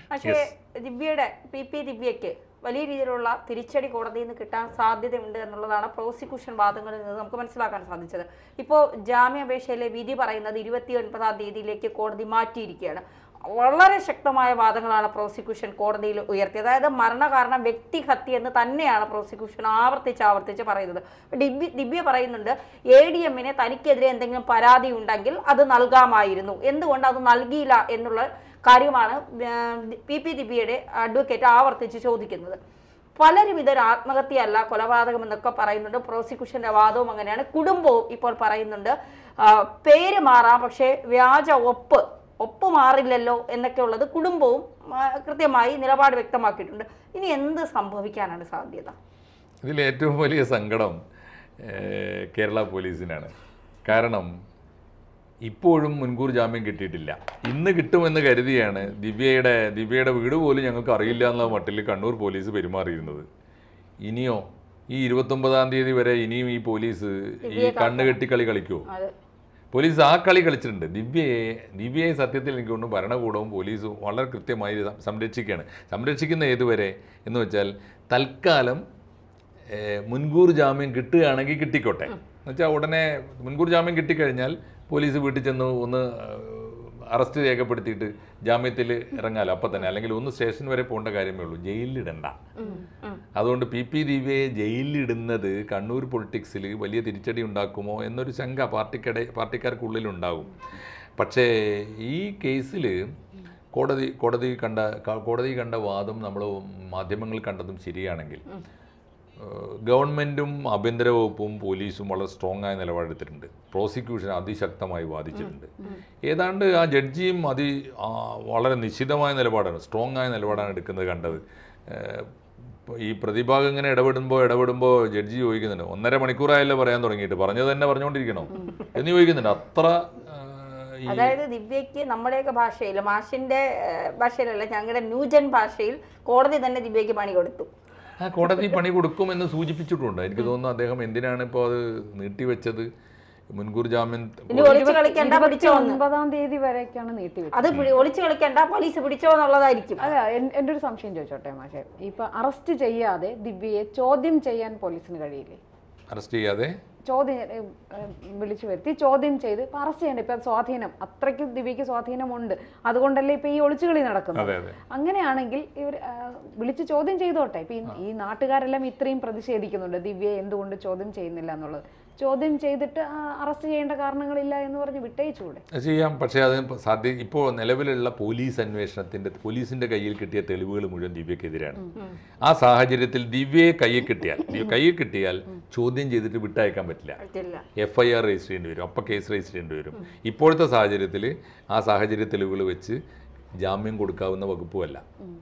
പക്ഷേ ദിവ്യയുടെ P P ദിവ്യയ്ക്ക് വലിയ രീതിയിലുള്ള തിരിച്ചടി കോടതിയിൽ നിന്ന് കിട്ടാൻ സാധ്യതയുണ്ട് എന്നുള്ളതാണ് പ്രോസിക്യൂഷൻ വാദങ്ങളിൽ നിന്ന് നമുക്ക് മനസ്സിലാക്കാൻ സാധിച്ചത് ഇപ്പോൾ ജാമ്യാപേക്ഷയിലെ വിധി പറയുന്നത് ഇരുപത്തി ഒൻപതാം തീയതിയിലേക്ക് കോടതി മാറ്റിയിരിക്കുകയാണ് വളരെ ശക്തമായ വാദങ്ങളാണ് പ്രോസിക്യൂഷൻ കോടതിയിൽ ഉയർത്തിയത് അതായത് മരണകാരണം വ്യക്തിഹത്യ എന്ന് തന്നെയാണ് പ്രോസിക്യൂഷൻ ആവർത്തിച്ച് ആവർത്തിച്ച് പറയുന്നത് ദിവ്യ ദിവ്യ പറയുന്നുണ്ട് എ ഡി എമ്മിന് തനിക്കെതിരെ എന്തെങ്കിലും പരാതി ഉണ്ടെങ്കിൽ അത് നൽകാമായിരുന്നു എന്തുകൊണ്ട് അത് നൽകിയില്ല എന്നുള്ള കാര്യമാണ് പി പി ദിവ്യയുടെ അഡ്വക്കേറ്റ് ആവർത്തിച്ച് ചോദിക്കുന്നത് പലരും ഇതൊരു ആത്മഹത്യയല്ല കൊലപാതകം എന്നൊക്കെ പറയുന്നുണ്ട് പ്രോസിക്യൂഷന്റെ വാദവും അങ്ങനെയാണ് കുടുംബവും ഇപ്പോൾ പറയുന്നുണ്ട് ആ, പേര് മാറാം പക്ഷേ വ്യാജ ഒപ്പ് ഒപ്പ് മാറില്ലല്ലോ എന്നൊക്കെ ഉള്ളത് കുടുംബവും ആ, കൃത്യമായി നിലപാട് വ്യക്തമാക്കിയിട്ടുണ്ട് ഇനി എന്ത് സംഭവിക്കാനാണ് സാധ്യത ഇതിൽ ഏറ്റവും വലിയ സങ്കടം ഏഹ്, കേരള പോലീസിനാണ് കാരണം ഇപ്പോഴും മുൻകൂർ ജാമ്യം കിട്ടിയിട്ടില്ല ഇന്ന് കിട്ടുമെന്ന് കരുതിയാണ് ദിവ്യയുടെ ദിവ്യയുടെ വീട് പോലും ഞങ്ങൾക്ക് അറിയില്ല എന്നുള്ള മട്ടിൽ കണ്ണൂർ പോലീസ് പെരുമാറിയിരുന്നത് ഇനിയോ ഈ ഇരുപത്തൊമ്പതാം തീയതി വരെ ഇനിയും ഈ പോലീസ് ഈ കണ്ണ് കെട്ടിക്കളി കളിക്കുമോ അത് പോലീസ് ആ കളി കളിച്ചിട്ടുണ്ട് ദിവ്യയെ ദിവ്യയെ സത്യത്തിൽ എനിക്ക് തോന്നുന്നു ഭരണകൂടവും പോലീസും വളരെ കൃത്യമായി സം- സംരക്ഷിക്കുകയാണ് സംരക്ഷിക്കുന്ന ഏതുവരെ എന്ന് വെച്ചാൽ തൽക്കാലം ഏഹ്, മുൻകൂർ ജാമ്യം കിട്ടുകയാണെങ്കിൽ കിട്ടിക്കോട്ടെ എന്നുവെച്ചാൽ ഉടനെ മുൻകൂർ ജാമ്യം കിട്ടിക്കഴിഞ്ഞാൽ പോലീസ് വീട്ടിൽ ചെന്ന് ഒന്ന് അറസ്റ്റ് രേഖപ്പെടുത്തിയിട്ട് ജാമ്യത്തിൽ ഇറങ്ങാലോ അപ്പം തന്നെ അല്ലെങ്കിൽ ഒന്ന് സ്റ്റേഷൻ വരെ പോകേണ്ട കാര്യമേ ഉള്ളൂ ജയിലിലിടണ്ട അതുകൊണ്ട് പി പി ദിവ്യയെ ജയിലിലിടുന്നത് കണ്ണൂർ പൊളിറ്റിക്സിൽ വലിയ തിരിച്ചടി ഉണ്ടാക്കുമോ എന്നൊരു ശങ്ക പാർട്ടിക്കടെ പാർട്ടിക്കാർക്കുള്ളിലുണ്ടാകും പക്ഷേ ഈ കേസിൽ കോടതി കോടതി കണ്ട ക- കോടതി കണ്ട വാദം നമ്മൾ മാധ്യമങ്ങൾ കണ്ടതും ശരിയാണെങ്കിൽ ഏഹ് ഗവൺമെൻറ്റും ആഭ്യന്തര വകുപ്പും പോലീസും വളരെ സ്ട്രോങ് ആയ നിലപാടെടുത്തിട്ടുണ്ട് പ്രോസിക്യൂഷൻ അതിശക്തമായി വാദിച്ചിട്ടുണ്ട് ഏതാണ്ട് ആ ജഡ്ജിയും അതി ആ, വളരെ നിശ്ചിതമായ നിലപാടാണ് സ്ട്രോങ് ആയ നിലപാടാണ് എടുക്കുന്നത് കണ്ടത് ഏഹ് ഇപ്പൊ ഈ പ്രതിഭാഗം ഇങ്ങനെ ഇടപെടുമ്പോൾ ഇടപെടുമ്പോൾ ജഡ്ജി ചോദിക്കുന്നുണ്ട് ഒന്നര മണിക്കൂറായല്ലോ പറയാൻ തുടങ്ങിയിട്ട് പറഞ്ഞത് തന്നെ പറഞ്ഞുകൊണ്ടിരിക്കണോ എന്ന് ചോദിക്കുന്നുണ്ട് അത്ര ഏഹ്, ഈ അതായത് ദിവ്യയ്ക്ക് നമ്മുടെയൊക്കെ ഭാഷയിൽ മാഷിന്റെ ഏഹ്, ഭാഷയിലല്ല ഞങ്ങളുടെ ന്യൂജൻ ഭാഷയിൽ കോടതി തന്നെ ദിവ്യയ്ക്ക് പണി കൊടുത്തു ആ കോടതി പണി കൊടുക്കുമെന്ന് സൂചിപ്പിച്ചിട്ടുണ്ട് എനിക്ക് തോന്നുന്നു അദ്ദേഹം എന്തിനാണ് ഇപ്പോൾ അത് നീട്ടിവെച്ചത് മുൻകൂർ ജാമ്യം ഇനി ഒളിച്ചു കളിക്കണ്ട പിടിച്ചോ എന്ന് ഒൻപതാം തീയതി വരെയൊക്കെയാണ് നീട്ടിവെച്ചത് അത് പിടി- ഒളിച്ചു കളിക്കണ്ട പോലീസ് പിടിച്ചോ എന്നുള്ളതായിരിക്കും അല്ല എൻ- എൻ്റെ ഒരു സംശയം ചോദിച്ചോട്ടെ മാഷെ ഇപ്പൊ അറസ്റ്റ് ചെയ്യാതെ ദിവ്യയെ ചോദ്യം ചെയ്യാൻ പോലീസിന് കഴിയില്ലേ അറസ്റ്റ് ചെയ്യാതെ ചോദ്യം ഏഹ്, ഏഹ്, വിളിച്ചു വരുത്തി ചോദ്യം ചെയ്ത് ഇപ്പൊ അറസ്റ്റ് ചെയ്യണ്ട ഇപ്പൊ സ്വാധീനം അത്രയ്ക്ക് ദിവ്യക്ക് സ്വാധീനമുണ്ട് അതുകൊണ്ടല്ലേ ഇപ്പൊ ഈ ഒളിച്ചുകളി നടക്കുന്നത് അതെ അതെ അങ്ങനെയാണെങ്കിൽ ഇവർ വിളിച്ച് ചോദ്യം ചെയ്തോട്ടെ ഇപ്പൊ ഈ- ഈ നാട്ടുകാരെല്ലാം ഇത്രയും പ്രതിഷേധിക്കുന്നുണ്ട് ദിവ്യയെ എന്തുകൊണ്ട് ചോദ്യം ചെയ്യുന്നില്ല എന്നുള്ളത് ചോദ്യം ചെയ്തിട്ട് അറസ്റ്റ് ചെയ്യേണ്ട കാരണങ്ങളില്ല എന്ന് പറഞ്ഞ് വിട്ടയച്ചുകൂടെ അത് ചെയ്യാം പക്ഷേ അത് സാധ്യ ഇപ്പോൾ നിലവിലുള്ള പോലീസ് അന്വേഷണത്തിന്റെ പോലീസിന്റെ കയ്യിൽ കിട്ടിയ തെളിവുകൾ മുഴുവൻ ദിവ്യക്കെതിരാണ് ആ സാഹചര്യത്തിൽ ദിവ്യയെ കയ്യിൽ കിട്ടിയാൽ ദിവ്യ കയ്യിൽ കിട്ടിയാൽ ചോദ്യം ചെയ്തിട്ട് വിട്ടയക്കാൻ പറ്റില്ല പറ്റില്ല എഫ് ഐ ആർ രജിസ്റ്റർ ചെയ്യേണ്ടി വരും അപ്പം കേസ് രജിസ്റ്റർ ചെയ്യേണ്ടി വരും ഇപ്പോഴത്തെ സാഹചര്യത്തിൽ ആ സാഹചര്യ തെളിവുകൾ വെച്ച് ജാമ്യം കൊടുക്കാവുന്ന വകുപ്പുമല്ല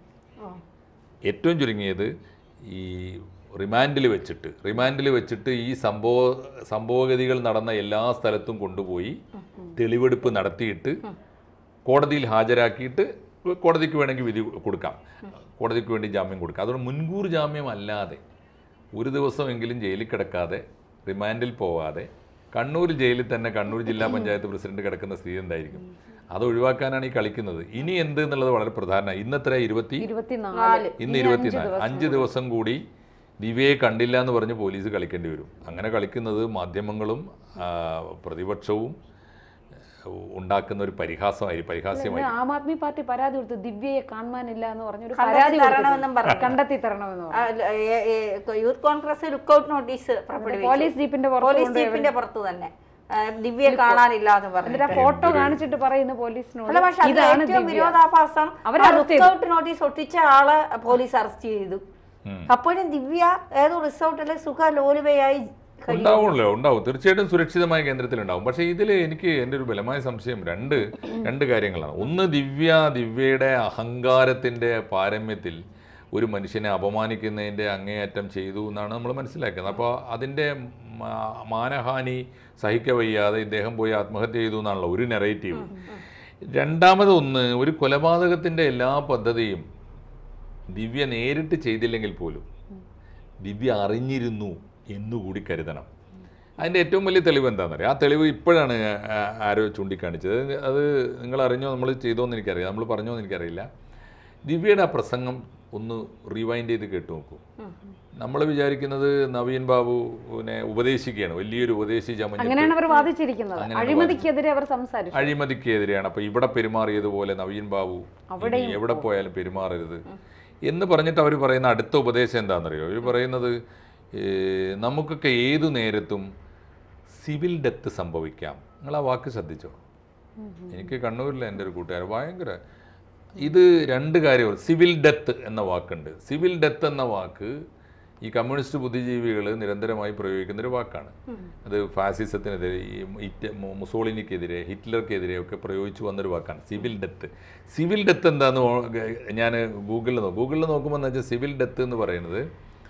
ഏറ്റവും ചുരുങ്ങിയത് ഈ റിമാൻഡിൽ വെച്ചിട്ട് റിമാൻഡിൽ വെച്ചിട്ട് ഈ സംഭവ സംഭവഗതികൾ നടന്ന എല്ലാ സ്ഥലത്തും കൊണ്ടുപോയി തെളിവെടുപ്പ് നടത്തിയിട്ട് കോടതിയിൽ ഹാജരാക്കിയിട്ട് കോടതിക്ക് വേണമെങ്കിൽ വിധി കൊടുക്കാം കോടതിക്ക് വേണ്ടി ജാമ്യം കൊടുക്കാം അതുകൊണ്ട് മുൻകൂർ ജാമ്യം അല്ലാതെ ഒരു ദിവസമെങ്കിലും ജയിലിൽ കിടക്കാതെ റിമാൻഡിൽ പോവാതെ കണ്ണൂർ ജയിലിൽ തന്നെ കണ്ണൂർ ജില്ലാ പഞ്ചായത്ത് പ്രസിഡന്റ് കിടക്കുന്ന സ്ഥിതി എന്തായിരിക്കും അത് ഒഴിവാക്കാനാണ് ഈ കളിക്കുന്നത് ഇനി എന്ത് എന്നുള്ളത് വളരെ പ്രധാനമാണ് ഇന്നത്ര ഇരുപത്തി ഇരുപത്തിനാല് ഇന്ന് ഇരുപത്തിനാല് അഞ്ച് ദിവസം കൂടി ദിവ്യയെ കണ്ടില്ല എന്ന് പറഞ്ഞ് പോലീസ് കളിക്കേണ്ടി വരും അങ്ങനെ കളിക്കുന്നത് മാധ്യമങ്ങളും ആ, പ്രതിപക്ഷവും ആ, ഉണ്ടാക്കുന്ന ഒരു പരിഹാസമായി പരിഹാസ്യമായി ആം ആദ്മി പാർട്ടി പരാതി കൊടുത്തു ദിവ്യയെ കാണാനില്ല എന്ന് പറഞ്ഞൊരു കണ്ടെത്തി പരാതി തരണമെന്നും കൊടുത്തിട്ടുണ്ട്. പറഞ്ഞു. കണ്ടെത്തി തരണമെന്ന് പറഞ്ഞു ആ, ല- ഏ- ഏ- യൂത്ത് കോൺഗ്രസ് ലുക്കൌട്ട് നോട്ടീസ് പുറപ്പെടുവിച്ചു. പോലീസ് ജീപ്പിന്റെ പുറത്ത് പോലീസ് കൊണ്ടുപോയി ജീപ്പിന്റെ പുറത്ത് തന്നെ ആ, ദിവ്യയെ കാണാനില്ല എന്ന് പറഞ്ഞു എന്നിട്ട് ആ ഫോട്ടോ കാണിച്ചിട്ട് പറയുന്നു പോലീസിനോട് അല്ല പക്ഷെ അതിൽ ഇതാണ് ഏറ്റവും ദിവ്യ വിരോധാഭാസം അവരെ arrest ചെയ്തു. ലുക്കൌട്ട് നോട്ടീസ് ഒട്ടിച്ച ആളെ പോലീസ് അറസ്റ്റ് ചെയ്തു ഉം. അപ്പോഴും ദിവ്യ ഏതോ റിസോർട്ടിലെ സുഖ ലോലുവയായി കഴിയും. ഉണ്ടാവുമല്ലോ ഉണ്ടാവും തീർച്ചയായിട്ടും സുരക്ഷിതമായ കേന്ദ്രത്തിലുണ്ടാവും പക്ഷേ ഇതിൽ എനിക്ക് എൻ്റെ ഒരു ബലമായ സംശയം രണ്ട് രണ്ട് കാര്യങ്ങളാണ് ഒന്ന് ദിവ്യ ദിവ്യയുടെ അഹങ്കാരത്തിൻ്റെ പാരമ്യത്തിൽ ഒരു മനുഷ്യനെ അപമാനിക്കുന്നതിൻ്റെ അങ്ങേയറ്റം ചെയ്തു എന്നാണ് നമ്മൾ മനസ്സിലാക്കുന്നത് അപ്പോൾ അതിൻ്റെ മാ- മാനഹാനി സഹിക്കവയ്യാതെ ഇദ്ദേഹം പോയി ആത്മഹത്യ ചെയ്തു എന്നാണല്ലോ ഒരു നെറേറ്റീവ് രണ്ടാമതൊന്ന് ഒരു കൊലപാതകത്തിൻ്റെ എല്ലാ പദ്ധതിയും ദിവ്യ നേരിട്ട് ചെയ്തില്ലെങ്കിൽ പോലും ദിവ്യ അറിഞ്ഞിരുന്നു എന്നുകൂടി കരുതണം അതിൻ്റെ ഏറ്റവും വലിയ തെളിവ് എന്താണെന്ന് അറിയാം ആ തെളിവ് ഇപ്പോഴാണ് ആ- ആരോ ചൂണ്ടിക്കാണിച്ചത് അത് നിങ്ങൾ അറിഞ്ഞോ നമ്മൾ ചെയ്തോന്ന് എനിക്കറിയാം നമ്മൾ പറഞ്ഞോ എന്ന് എനിക്കറിയില്ല ദിവ്യയുടെ ആ പ്രസംഗം ഒന്ന് റീവൈൻഡ് ചെയ്ത് കേട്ടു നോക്കൂ നമ്മൾ വിചാരിക്കുന്നത് നവീൻ ബാബുവിനെ ഉപദേശിക്കുകയാണ് വലിയൊരു ഉപദേശി ചമഞ്ഞിട്ട് അങ്ങനെയാണ് അവർ വാദിച്ചിരിക്കുന്നത് അങ്ങനെയാണ് അഴിമതിക്കെതിരെ അവർ സംസാരിച്ചു അഴിമതിക്കെതിരെയാണ് അപ്പോൾ ഇവിടെ പെരുമാറിയതുപോലെ നവീൻ ബാബു ഇനി എവിടെ പോയാലും പെരുമാറരുത് എന്ന് പറഞ്ഞിട്ട് അവർ പറയുന്ന അടുത്ത ഉപദേശം എന്താണെന്നറിയോ അവർ പറയുന്നത് ഏ, നമുക്കൊക്കെ ഏതു നേരത്തും സിവിൽ ഡെത്ത് സംഭവിക്കാം നിങ്ങൾ ആ വാക്ക് ശ്രദ്ധിച്ചോ എനിക്ക് കണ്ണൂരിലെ എൻ്റെ ഒരു കൂട്ടുകാരൻ ഭയങ്കര ഇത് രണ്ട് കാര്യം സിവിൽ ഡെത്ത് എന്ന വാക്കുണ്ട് സിവിൽ ഡെത്ത് എന്ന വാക്ക് ഈ കമ്മ്യൂണിസ്റ്റ് ബുദ്ധിജീവികൾ നിരന്തരമായി പ്രയോഗിക്കുന്ന ഒരു വാക്കാണ് അത് ഫാസിസത്തിനെതിരെ ഈ ഹിറ്റ് മു- മുസോളിനിക്കെതിരെ ഹിറ്റ്ലർക്കെതിരെ ഒക്കെ പ്രയോഗിച്ചു വന്നൊരു വാക്കാണ് സിവിൽ ഡെത്ത് സിവിൽ ഡെത്ത് എന്താന്ന് ഞാൻ ഗൂഗിളിൽ നോക്കും ഗൂഗിളിൽ നോക്കുമ്പോൾ എന്ന് വെച്ചാൽ സിവിൽ ഡെത്ത് എന്ന് പറയുന്നത്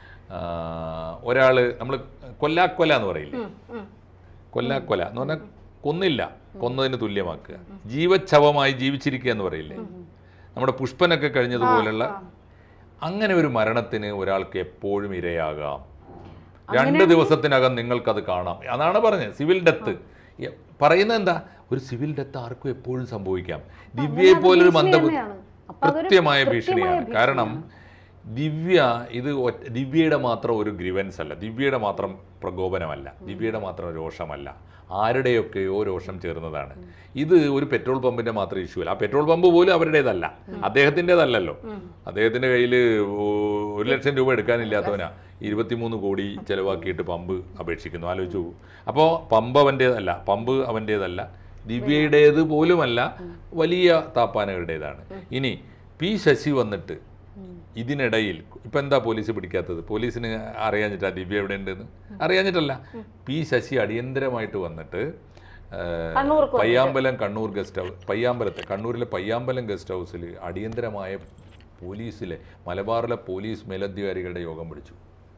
ഒരാൾ നമ്മൾ കൊല്ലാക്കൊല എന്ന് പറയില്ലേ കൊല്ലാക്കൊല എന്ന് പറഞ്ഞാൽ കൊന്നില്ല കൊന്നതിന് തുല്യമാക്കുക ജീവച്ഛവമായി ജീവിച്ചിരിക്കുക എന്ന് പറയില്ലേ നമ്മുടെ പുഷ്പനൊക്കെ കഴിഞ്ഞതുപോലുള്ള അങ്ങനെ ഒരു മരണത്തിന് ഒരാൾക്ക് എപ്പോഴും ഇരയാകാം രണ്ട് ദിവസത്തിനകം നിങ്ങൾക്കത് കാണാം അതാണ് പറഞ്ഞത് സിവിൽ ഡെത്ത് പറയുന്നത് എന്താ ഒരു സിവിൽ ഡെത്ത് ആർക്കും എപ്പോഴും സംഭവിക്കാം ദിവ്യയെ പോലൊരു മന്ദബുദ്ധി തന്നെയാണ്. അപ്പൊ അതൊരു കൃത്യമായ കൃത്യമായ ഭീഷണിയാണ് കാരണം ദിവ്യ ഇത് ഒറ്റ- ദിവ്യയുടെ മാത്രം ഒരു ഗ്രിവൻസ് അല്ല ദിവ്യയുടെ മാത്രം പ്രകോപനമല്ല ദിവ്യയുടെ മാത്രം രോഷമല്ല ആരുടെയൊക്കെയോ രോഷം ചേർന്നതാണ് ഇത് ഒരു പെട്രോൾ പമ്പിന്റെ മാത്രം ഇഷ്യൂ അല്ല ആ പെട്രോൾ പമ്പ് പോലും അവരുടേതല്ല അദ്ദേഹത്തിൻ്റെതല്ലല്ലോ അദ്ദേഹത്തിന്റെ കയ്യിൽ ഒരു ലക്ഷം രൂപ എടുക്കാനില്ലാത്തവനാ ഇരുപത്തിമൂന്ന് കോടി ചെലവാക്കിയിട്ട് പമ്പ് അപേക്ഷിക്കുന്നു ആലോചിച്ചു അപ്പോൾ പമ്പ് അവൻ്റേതല്ല പമ്പ് അവൻ്റേതല്ല ദിവ്യയുടേത് പോലുമല്ല വലിയ താപ്പാനകളുടേതാണ് ഇനി പി ശശി വന്നിട്ട് ഇതിനിടയിൽ ഇപ്പം എന്താ പോലീസ് പിടിക്കാത്തത് പോലീസിന് അറിയാഞ്ഞിട്ടാ ദിവ്യ എവിടെ ഉണ്ടെന്ന് അറിയാഞ്ഞിട്ടല്ല പി ശശി അടിയന്തരമായിട്ട് വന്നിട്ട് ആ, കണ്ണൂർക്ക് പയ്യാമ്പലം കണ്ണൂർ ഗസ്റ്റ് ഹൗസ് പയ്യാമ്പലത്തെ കണ്ണൂരിലെ പയ്യാമ്പലം ഗസ്റ്റ് ഹൗസിൽ അടിയന്തരമായ പോലീസിലെ മലബാറിലെ പോലീസ് മേലധികാരികളുടെ യോഗം വിളിച്ചു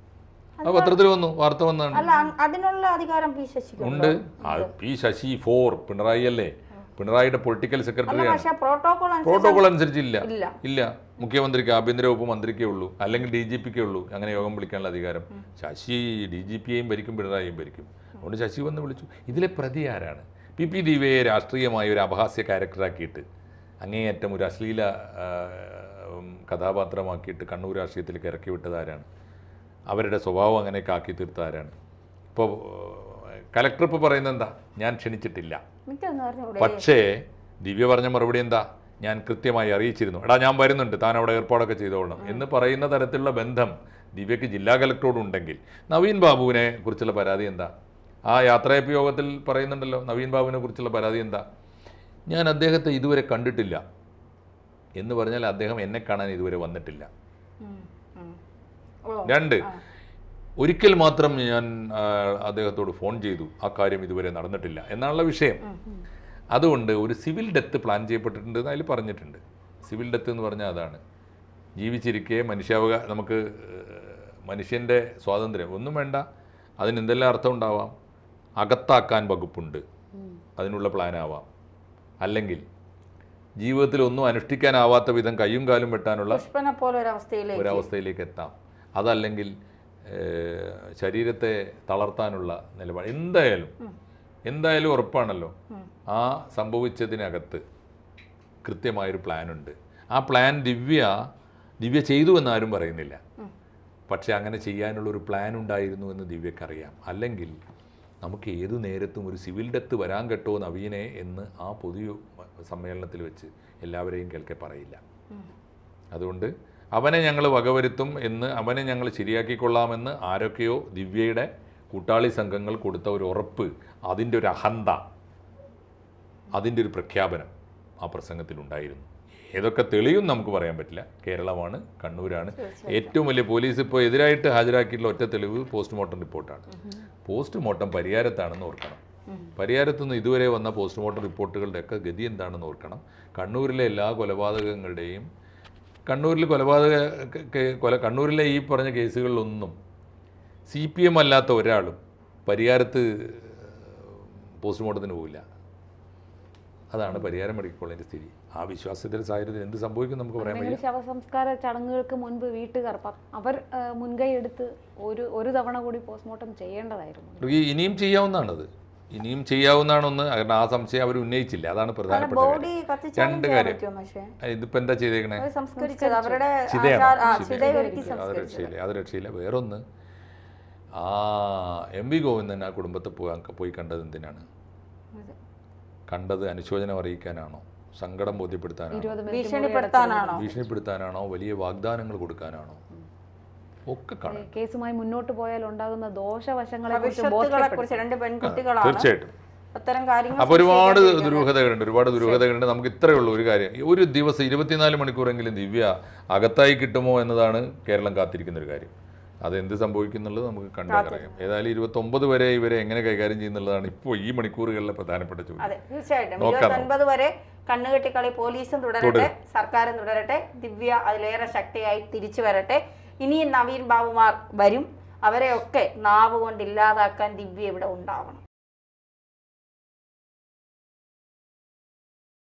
ആ പത്രത്തിൽ വന്നു വാർത്ത വന്നാണ് അല്ല അ- അതിനുള്ള അധികാരം പി ശശിക്ക് ഉണ്ട് ആ പി ശശി ഫോർ പിണറായി അല്ലേ പിണറായിയുടെ പൊളിറ്റിക്കൽ അല്ല സെക്രട്ടറിയാണ് പക്ഷെ പ്രോട്ടോകോൾ പ്രോട്ടോകോൾ അനുസരിച്ചില്ല ഇല്ല. ഇല്ല മുഖ്യമന്ത്രിക്ക് ആഭ്യന്തര വകുപ്പ് മന്ത്രിക്കേ ഉള്ളൂ അല്ലെങ്കിൽ ഡി ജി പിക്കേ ഉള്ളൂ അങ്ങനെ യോഗം വിളിക്കാനുള്ള അധികാരം ശശി ഡി ജി പിയെയും ഭരിക്കും പിണറായിയും ഭരിക്കും അതുകൊണ്ട് ശശി വന്ന് വിളിച്ചു ഇതിലെ പ്രതി ആരാണ് പി പി ദിവയെ രാഷ്ട്രീയമായ ഒരു അപഹാസ്യ ക്യാരക്ടറാക്കിയിട്ട് അങ്ങേയറ്റം ഒരു അശ്ലീല ആ, ഉം, കഥാപാത്രമാക്കിയിട്ട് കണ്ണൂർ രാഷ്ട്രീയത്തിലേക്ക് ഇറക്കി വിട്ടത് ആരാണ് അവരുടെ സ്വഭാവം അങ്ങനെയൊക്കെ ആക്കി തീർത്ത ആരാണ് ഇപ്പോൾ കലക്ടർ ഇപ്പോൾ പറയുന്നത് എന്താ ഞാൻ ക്ഷണിച്ചിട്ടില്ല എനിക്കൊന്ന് പറഞ്ഞൂടെ പക്ഷേ ദിവ്യ പറഞ്ഞ മറുപടി എന്താ ഞാൻ കൃത്യമായി അറിയിച്ചിരുന്നു എടാ ഞാൻ വരുന്നുണ്ട് താൻ അവിടെ ഏർപ്പാടൊക്കെ ചെയ്തോളണം എന്ന് പറയുന്ന തരത്തിലുള്ള ബന്ധം ദിവ്യക്ക് ജില്ലാ കലക്ടറോടുണ്ടെങ്കിൽ നവീൻ ബാബുവിനെ കുറിച്ചുള്ള പരാതി എന്താ ആ യാത്രയപ്പ് യോഗത്തിൽ പറയുന്നുണ്ടല്ലോ നവീൻ ബാബുവിനെ കുറിച്ചുള്ള പരാതി എന്താ ഞാൻ അദ്ദേഹത്തെ ഇതുവരെ കണ്ടിട്ടില്ല എന്ന് പറഞ്ഞാൽ അദ്ദേഹം എന്നെ കാണാൻ ഇതുവരെ വന്നിട്ടില്ല ഉം, ഉം. ഓ രണ്ട് ഒരിക്കൽ മാത്രം ഞാൻ ആ, അദ്ദേഹത്തോട് ഫോൺ ചെയ്തു ആ കാര്യം ഇതുവരെ നടന്നിട്ടില്ല എന്നാണുള്ള വിഷയം അതുകൊണ്ട് ഒരു സിവിൽ ഡെത്ത് പ്ലാൻ ചെയ്യപ്പെട്ടിട്ടുണ്ട് എന്ന് അതിൽ പറഞ്ഞിട്ടുണ്ട് സിവിൽ ഡെത്ത് എന്ന് പറഞ്ഞാൽ അതാണ് ജീവിച്ചിരിക്കെ മനുഷ്യാവകാ നമുക്ക് ഏഹ്, മനുഷ്യൻ്റെ സ്വാതന്ത്ര്യം ഒന്നും വേണ്ട അതിന് എന്തെല്ലാം അർത്ഥം ഉണ്ടാവാം അകത്താക്കാൻ വകുപ്പുണ്ട് അതിനുള്ള പ്ലാനാവാം അല്ലെങ്കിൽ ജീവിതത്തിൽ ഒന്നും അനുഷ്ഠിക്കാനാവാത്ത വിധം കയ്യും കാലും വെട്ടാനുള്ള പുഷ്പനെ പോലെ ഒരവസ്ഥയിലേക്ക് ഒരവസ്ഥയിലേക്ക് എത്താം അതല്ലെങ്കിൽ ഏഹ്, ശരീരത്തെ തളർത്താനുള്ള നിലപാട് എന്തായാലും എന്തായാലും ഉറപ്പാണല്ലോ ആ സംഭവിച്ചതിനകത്ത് കൃത്യമായൊരു പ്ലാനുണ്ട് ആ പ്ലാൻ ദിവ്യ ദിവ്യ ചെയ്തു എന്നാരും പറയുന്നില്ല പക്ഷെ അങ്ങനെ ചെയ്യാനുള്ള ഒരു പ്ലാൻ ഉണ്ടായിരുന്നു എന്ന് ദിവ്യക്കറിയാം അല്ലെങ്കിൽ നമുക്ക് ഏതു നേരത്തും ഒരു സിവിൽ ഡെത്ത് വരാൻ കേട്ടോ നവീനെ എന്ന് ആ പൊതു സമ്മേളനത്തിൽ വെച്ച് എല്ലാവരെയും കേൾക്കെ പറയില്ല അതുകൊണ്ട് അവനെ ഞങ്ങൾ വകവരുത്തും എന്ന് അവനെ ഞങ്ങൾ ശരിയാക്കിക്കൊള്ളാമെന്ന് ആരൊക്കെയോ ദിവ്യയുടെ കൂട്ടാളി സംഘങ്ങൾ കൊടുത്ത ഒരു ഉറപ്പ് അതിൻ്റെ ഒരു അഹന്ത അതിൻ്റെ ഒരു പ്രഖ്യാപനം ആ പ്രസംഗത്തിലുണ്ടായിരുന്നു ഏതൊക്കെ തെളിയും നമുക്ക് പറയാൻ പറ്റില്ല കേരളമാണ് കണ്ണൂരാണ് ഏറ്റവും വലിയ പോലീസ് ഇപ്പോൾ എതിരായിട്ട് ഹാജരാക്കിയിട്ടുള്ള ഒറ്റ തെളിവ് പോസ്റ്റ്മോർട്ടം റിപ്പോർട്ടാണ് പോസ്റ്റ്മോർട്ടം പരിയാരത്താണെന്ന് ഓർക്കണം പരിയാരത്തുനിന്ന് ഇതുവരെ വന്ന പോസ്റ്റ്മോർട്ടം റിപ്പോർട്ടുകളുടെ ഒക്കെ ഗതി എന്താണെന്ന് ഓർക്കണം കണ്ണൂരിലെ എല്ലാ കൊലപാതകങ്ങളുടെയും കണ്ണൂരിൽ കൊലപാതക ക- ക- കൊല കണ്ണൂരിലെ ഈ പറഞ്ഞ കേസുകളിലൊന്നും സി പി എം അല്ലാത്ത ഒരാളും പരിയാരത്ത് പോസ്റ്റ്മോർട്ടത്തിന് പോവില്ല അതാണ് പരിഹാരം മെഡിക്കൽ കോളേജിൻ്റെ സ്ഥിതി ആ വിശ്വാസത്തിൻ്റെ സാഹചര്യത്തിൽ എന്ത് സംഭവിക്കും നമുക്ക് പറയാൻ വയ്യ അല്ലെങ്കിൽ ശവസംസ്കാര ചടങ്ങുകൾക്ക് മുൻപ് വീട്ടുകാർ പ- അവർ ആ, മുൻകൈ എടുത്ത് ഒരു ഒരു തവണ കൂടി പോസ്റ്റ്മോർട്ടം ചെയ്യേണ്ടതായിരുന്നു ഈ ഇനിയും ചെയ്യാവുന്നതാണത് ഇനിയും ചെയ്യാവുന്നതാണ് ഒന്ന് കാരണം ആ സംശയം അവർ ഉന്നയിച്ചില്ല അതാണ് പ്രധാനപ്പെട്ട കാര്യം ബോഡി കത്തിച്ചാലും രണ്ട് ചെയ്യാൻ കാര്യം. പറ്റുമോ പക്ഷേ ഇതിപ്പോ എന്താ ചെയ്തേക്കണേ അത് സംസ്കരിച്ചത് അവരുടെ ചിതയാണോ? ആചാര- ആ, ചിത. ചിതയിൽ ഒരുക്കി അത് സംസ്കരിച്ചത് രക്ഷയില്ല അത് രക്ഷയില്ല വേറൊന്ന് ആ എം വി ഗോവിന്ദൻ ആ കുടുംബത്തെ പോകാൻ പോയി കണ്ടത് എന്തിനാണ് അതെ. കണ്ടത് അനുശോചനം അറിയിക്കാനാണോ സങ്കടം ബോധ്യപ്പെടുത്താനാണോ ഇരുപത് മിനിറ്റ് ഭീഷണിപ്പെടുത്താനാണോ ഭീഷണിപ്പെടുത്താനാണോ വലിയ വാഗ്ദാനങ്ങൾ കൊടുക്കാനാണോ ഒക്കെ കാണാം കേസുമായി മുന്നോട്ട് പോയാൽ ഉണ്ടാകുന്ന ദോഷവശങ്ങളെ കുറിച്ച് ഭവിഷ്യത്തുകളെ കുറിച്ച് രണ്ട് പെൺകുട്ടികളാണ് തീർച്ചയായിട്ടും അത്തരം കാര്യങ്ങൾ അപ്പോൾ ഒരുപാട് ദുരൂഹതകളുണ്ട് ഒരുപാട് ദുരൂഹതകളുണ്ട് നമുക്ക് ഇത്രയേ ഉള്ളൂ ഒരു കാര്യം ഈ ഒരു ദിവസം ഇരുപത്തിനാല് മണിക്കൂറെങ്കിലും ദിവ്യ അകത്തായി കിട്ടുമോ എന്നതാണ് കേരളം കാത്തിരിക്കുന്ന ഒരു കാര്യം അത് എന്ത് സംഭവിക്കുന്നുള്ളത് നമുക്ക് കണ്ടറിയാം ഏതായാലും ഇരുപത്തൊമ്പത് വരെ ഇവരെ എങ്ങനെ കൈകാര്യം ചെയ്യുന്നുള്ളതാണ് ഇപ്പോൾ ഈ മണിക്കൂറുകളിലെ പ്രധാനപ്പെട്ട ചോദ്യം അതെ തീർച്ചയായിട്ടും നോക്കാം. ഇരുപത്തൊൻപത് വരെ കണ്ണുകെട്ടിക്കളി പോലീസും തുടരട്ടെ സർക്കാരും തുടരട്ടെ ദിവ്യ അതിലേറെ ശക്തിയായി തിരിച്ചു വരട്ടെ ഇനിയും നവീൻ ബാബുമാർ വരും അവരെയൊക്കെ നാവ് കൊണ്ട് ഇല്ലാതാക്കാൻ ദിവ്യ ഇവിടെ ഉണ്ടാവണം